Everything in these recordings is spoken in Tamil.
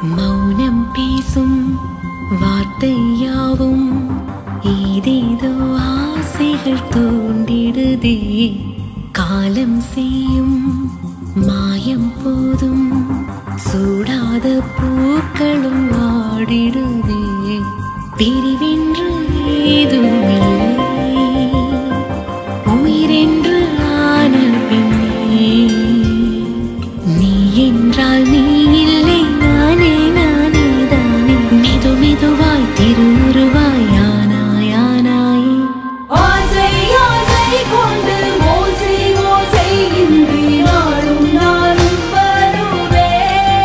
மௌனம் பேசும் வார்த்தையாவும் ஏதேதோ ஆசைகள் தூண்டிடுதே காலம் செய்யும் மாயம் போதும் சூடாத பூக்களும் ஆடிடுதே பிரிவென்று ஏதும் இல்லை உயிரென்று ஆன பின்னே நீ என்றால் நீ இல்லை நானே நானே தானே மெது மெதுவாய் திருவுருவாய் ஆனாய் ஆனாயே ஆசை ஆசை கொண்டு ஓசை ஓசை இன்றி நாளும் நானும் வருவேன்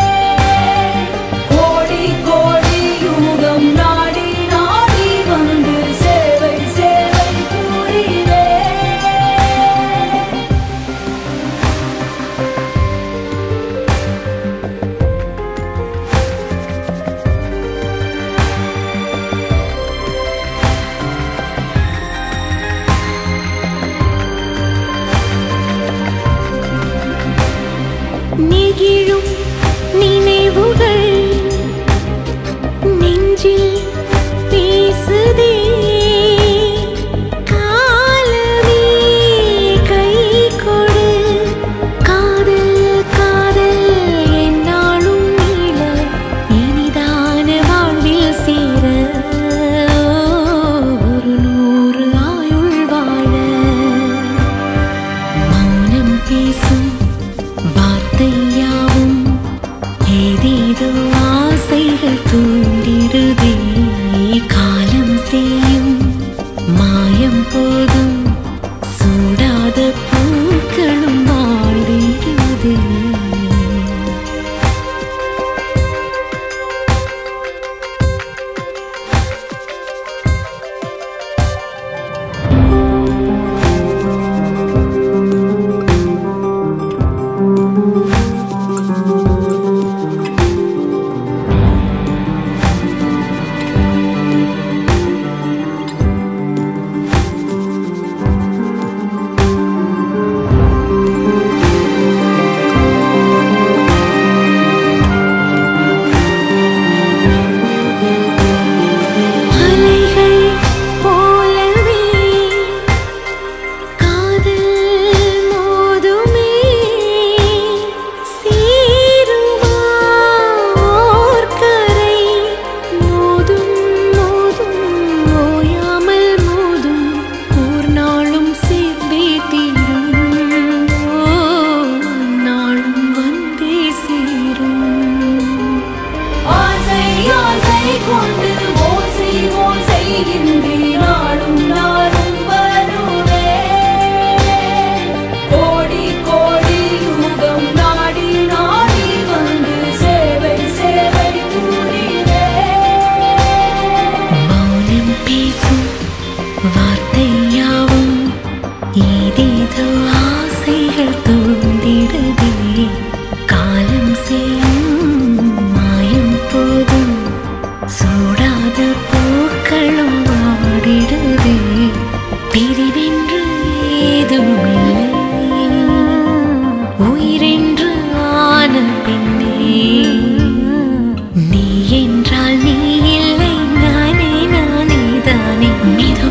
கோடி கோடி யுகம் நாடி நாடி வந்து சேவை சேவை புரிவேன் நெகிழும் நினைவுகள் நெஞ்சில் பேசுதே காலமே கை கொடு காதல் காதல் என்னாலும் நீள இனிதான வாழ்வில் சேர ஒரு நூறு ஆயுள் வாழ மௌனம் பேசும் வார்த்தையாவும் ஏதேதோ ஆசைகள் தூண்டிடுதே காலம் செய்யும் மாயம் போதும் சூடாத பூக்களும் வாடிடுதே அலைகள் போலவே காதல் மோதுமே சீருமா ஓர்கரை மோதும் மோதும் ஓயாமல் மோதும் ஓர் நாளும் சேர்ந்தே தீரும் ஓ நாளும் வந்தே சேரும் ஆசை ஆசை கொண்டு ஓசை ஓசை இன்றி நாளும் நாளும் வருவேன் கோடி கோடி யுகம் நாடி நாடி வந்து சேவை சேவை புரிவேன் மௌனம் பேசும் வார்த்தையாவும் ஏதேதோ ஆசைகள் தூண்டிடுதே காலம் செய்யும் மாயம் போதும் சூடாத பூக்களும் வாடிடுதே பிரிவென்று ஏதும் இல்லை உயிரென்று ஆன பின்னே நீ என்றால் நீ இல்லை நானே நானே தானே மிது